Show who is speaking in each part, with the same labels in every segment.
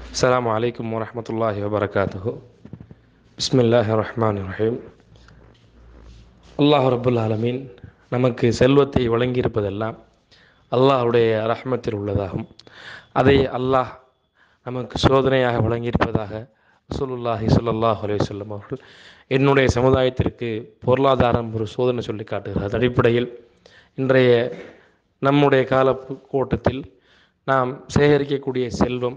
Speaker 1: السلام عليكم ورحمة الله وبركاته بسم الله الرحمن الرحيم அல்லாஹ் ரபுல் ஆலமீன் நமக்கு செல்வத்தை வழங்கியிருப்பதெல்லாம் அல்லாஹுடைய ரஹ்மத்தில் உள்ளதாகும் அதை அல்லாஹ் நமக்கு சோதனையாக வழங்கியிருப்பதாக ரசூலுல்லாஹி ஸல்லல்லாஹு அலைஹி வஸல்லம் அவர்கள் என்னுடைய சமுதாயத்திற்கு பொருளாதாரம் ஒரு சோதனை சொல்லி காட்டுகிறார் அடிப்படையில் இன்றைய நம்முடைய கால கோட்டத்தில் நாம் சேகரிக்கக்கூடிய செல்வம்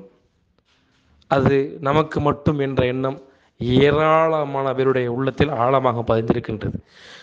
Speaker 1: அது நமக்கு மட்டும் என்ற எண்ணம் ஏராளமான பேருடைய உள்ளத்தில் ஆழமாக பதிந்திருக்கின்றது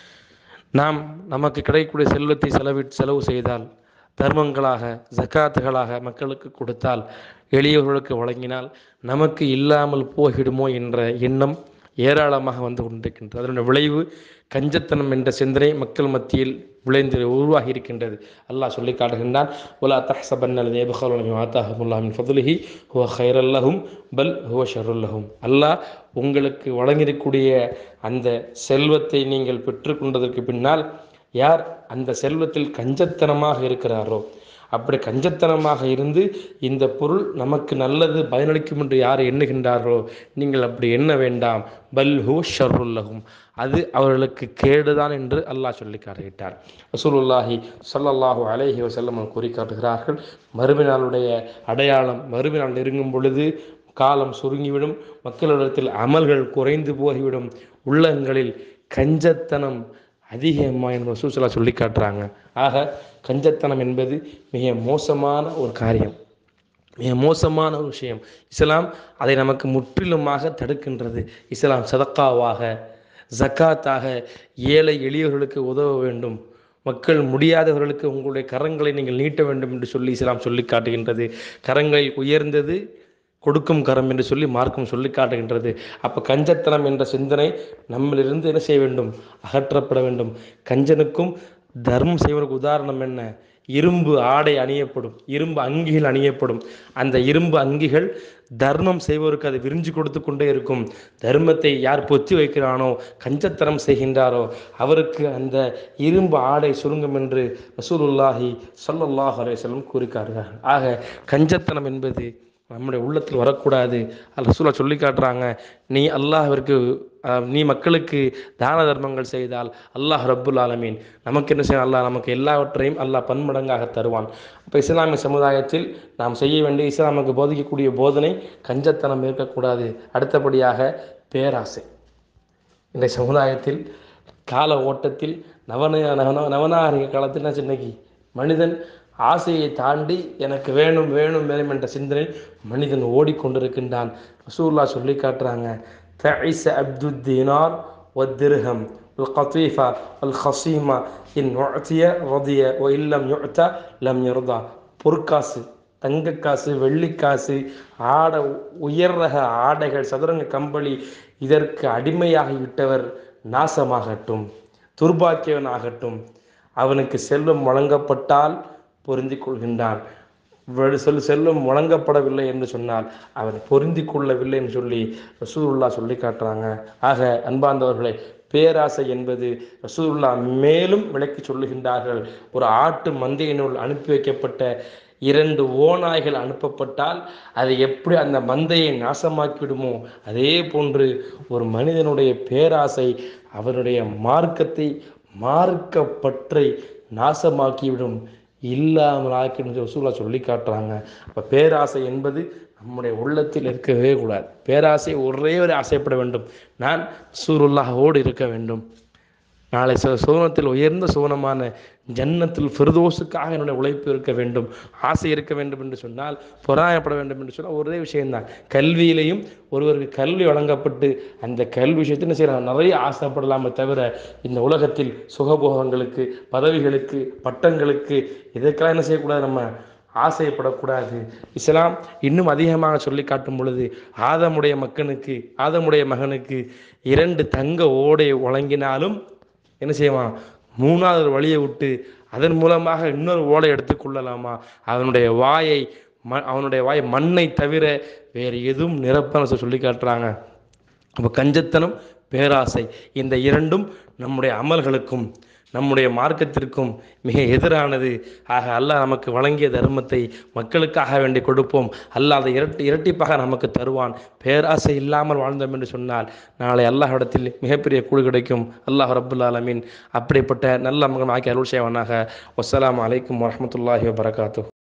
Speaker 1: நாம் நமக்கு கிடைக்கக்கூடிய செல்வத்தை செலவிட்டு செலவு செய்தால் தர்மங்களாக ஜக்காத்துகளாக மக்களுக்கு கொடுத்தால் எளியவர்களுக்கு வழங்கினால் நமக்கு இல்லாமல் போய்விடுமோ என்ற எண்ணம் ஏராளமாக வந்து கொண்டிருக்கின்றது அதனுடைய விளைவு கஞ்சத்தனம் என்ற சிந்தனை மக்கள் மத்தியில் விளைந்து உருவாகி இருக்கின்றது அல்லாஹ் சொல்லி காட்டுகின்றான் உலா தஹ்சபன்னல் ஆத்தாஹமுல்லாமின் ஃபதுலிஹி ஹுவ ஹைரல்லஹும் பல் ஹுவ ஷருல்லஹும் அல்லாஹ் உங்களுக்கு வழங்கியிருக்கூடிய அந்த செல்வத்தை நீங்கள் பெற்றுக்கொண்டதற்கு பின்னால் யார் அந்த செல்வத்தில் கஞ்சத்தனமாக இருக்கிறாரோ அப்படி கஞ்சத்தனமாக இருந்து இந்த பொருள் நமக்கு நல்லது பயனளிக்கும் என்று யார் எண்ணுகின்றாரோ நீங்கள் அப்படி எண்ண வேண்டாம் பல் ஹூ ஷர்ருல்லகும் அது அவர்களுக்கு கேடுதான் என்று அல்லாஹ் சொல்லி காட்டுகிட்டார் ரசூலுல்லாஹி சொல்லல்லாஹு அலைஹி வசல்லம் கூறி காட்டுகிறார்கள் மறுமைநாளுடைய அடையாளம் மறுமைநாள் நெருங்கும் பொழுது காலம் சுருங்கிவிடும் மக்களிடத்தில் அமல்கள் குறைந்து போய்விடும் உள்ளங்களில் கஞ்சத்தனம் அதிகமாக என்று சூசலா சொல்லி காட்டுறாங்க ஆக கஞ்சத்தனம் என்பது மிக மோசமான ஒரு காரியம் மிக மோசமான ஒரு விஷயம் இஸ்லாம் அதை நமக்கு முற்றிலுமாக தடுக்கின்றது இஸ்லாம் சதக்காவாக ஜக்காத்தாக ஏழை எளியவர்களுக்கு உதவ வேண்டும் மக்கள் முடியாதவர்களுக்கு உங்களுடைய கரங்களை நீங்கள் நீட்ட வேண்டும் என்று சொல்லி இஸ்லாம் சொல்லி காட்டுகின்றது கரங்களில் உயர்ந்தது கொடுக்கும் கரம் என்று சொல்லி மார்க்கம் சொல்லி காட்டுகின்றது அப்போ கஞ்சத்தனம் என்ற சிந்தனை நம்மளிருந்து என்ன செய்ய வேண்டும் அகற்றப்பட வேண்டும் கஞ்சனுக்கும் தர்மம் செய்வதற்கு உதாரணம் என்ன இரும்பு ஆடை அணியப்படும் இரும்பு அங்கிகள் அணியப்படும் அந்த இரும்பு அங்கிகள் தர்மம் செய்வதற்கு அது விரிஞ்சு கொடுத்து கொண்டே இருக்கும் தர்மத்தை யார் பொத்தி வைக்கிறானோ கஞ்சத்தனம் செய்கின்றாரோ அவருக்கு அந்த இரும்பு ஆடை சுருங்கும் என்று ரசூலுல்லாஹி சொல்லல்லாஹ் அலையம் கூறிக்கார்கள் ஆக கஞ்சத்தனம் என்பது நம்முடைய உள்ளத்தில் வரக்கூடாது ரசூலா சொல்லி காட்டுறாங்க நீ அல்லாஹிற்கு நீ மக்களுக்கு தான தர்மங்கள் செய்தால் அல்லாஹ் ரப்புல் ஆலமீன் நமக்கு என்ன செய்ய அல்லாஹ் நமக்கு எல்லாவற்றையும் அல்லாஹ் பன்மடங்காக தருவான் இப்போ இஸ்லாமிய சமுதாயத்தில் நாம் செய்ய வேண்டிய இஸ்லாமுக்கு போதிக்கக்கூடிய போதனை கஞ்சத்தனம் இருக்கக்கூடாது அடுத்தபடியாக பேராசை இன்றைய சமுதாயத்தில் கால ஓட்டத்தில் நவன நவன நவநாகரிக காலத்தில் என்ன இன்னைக்கு மனிதன் ஆசையை தாண்டி எனக்கு வேணும் வேணும் வேணும் என்ற சிந்தனை மனிதன் ஓடிக்கொண்டிருக்கின்றான் ரசூல்லா சொல்லி காட்டுறாங்க தஐச அப்துத் தீனார் வத்திருகம் القطيفة الخصيمة إن أعطي رضي وإن لم يعطى لم يرضى பொற்காசு தங்கக்காசு வெள்ளிக்காசு ஆட உயர் ரக ஆடைகள் சதுரங்க கம்பளி இதற்கு அடிமையாகிவிட்டவர் நாசமாகட்டும் துர்பாக்கியவன் ஆகட்டும் அவனுக்கு செல்வம் வழங்கப்பட்டால் பொருந்தி கொள்கின்றான் சொல் செல்வம் வழங்கப்படவில்லை என்று சொன்னால் அவன் பொருந்தி கொள்ளவில்லை என்று சொல்லி ரசூல்லா சொல்லி காட்டுறாங்க ஆக அன்பார்ந்தவர்களே பேராசை என்பது ரசூல்லா மேலும் விளக்கி சொல்லுகின்றார்கள் ஒரு ஆட்டு மந்தையினுள் அனுப்பி வைக்கப்பட்ட இரண்டு ஓநாய்கள் அனுப்பப்பட்டால் அது எப்படி அந்த மந்தையை நாசமாக்கிவிடுமோ அதே போன்று ஒரு மனிதனுடைய பேராசை அவனுடைய மார்க்கத்தை மார்க்க பற்றை நாசமாக்கிவிடும் இல்லாமல் ஆக்கிடும் ரசூலா சொல்லி காட்டுறாங்க அப்போ பேராசை என்பது நம்முடைய உள்ளத்தில் இருக்கவே கூடாது பேராசை ஒரே ஒரு ஆசைப்பட வேண்டும் நான் சூருல்லாஹோடு இருக்க வேண்டும் நாளை சோனத்தில் உயர்ந்த சோனமான ஜன்னத்தில் ஃபிர்தோஸுக்காக என்னுடைய உழைப்பு இருக்க வேண்டும் ஆசை இருக்க வேண்டும் என்று சொன்னால் பொறாயப்பட வேண்டும் என்று சொன்னால் ஒரே விஷயம்தான் கல்வியிலையும் ஒருவருக்கு கல்வி வழங்கப்பட்டு அந்த கல்வி விஷயத்தை என்ன செய்யலாம் நிறைய ஆசைப்படலாமே தவிர இந்த உலகத்தில் சுகபோகங்களுக்கு பதவிகளுக்கு பட்டங்களுக்கு இதற்கெல்லாம் என்ன செய்யக்கூடாது நம்ம ஆசைப்படக்கூடாது இஸ்லாம் இன்னும் அதிகமாக சொல்லி காட்டும் பொழுது ஆதமுடைய மக்கனுக்கு ஆதமுடைய மகனுக்கு இரண்டு தங்க ஓடை வழங்கினாலும் என்ன செய்வான் மூணாவது வழியை விட்டு அதன் மூலமாக இன்னொரு ஓடை எடுத்துக்கொள்ளலாமா அவனுடைய வாயை ம அவனுடைய வாய் மண்ணை தவிர வேறு எதுவும் நிரப்பன சொல்லி காட்டுறாங்க அப்போ கஞ்சத்தனம் பேராசை இந்த இரண்டும் நம்முடைய அமல்களுக்கும் நம்முடைய மார்க்கத்திற்கும் மிக எதிரானது ஆக அல்லாஹ் நமக்கு வழங்கிய தர்மத்தை மக்களுக்காக வேண்டி கொடுப்போம் அல்லாஹ் அதை இரட்டி இரட்டிப்பாக நமக்கு தருவான் பேராசை இல்லாமல் வாழ்ந்தோம் என்று சொன்னால் நாளை அல்லாஹ்விடத்தில் மிகப்பெரிய கூடு கிடைக்கும் அல்லாஹ் ரப்புல் ஆலமீன் அப்படிப்பட்ட நல்ல மகன் ஆக்கி அருள் செய்வனாக வஸ்ஸலாமு அலைக்கும் வரஹ்மத்துல்லாஹி வபரகாத்துஹ்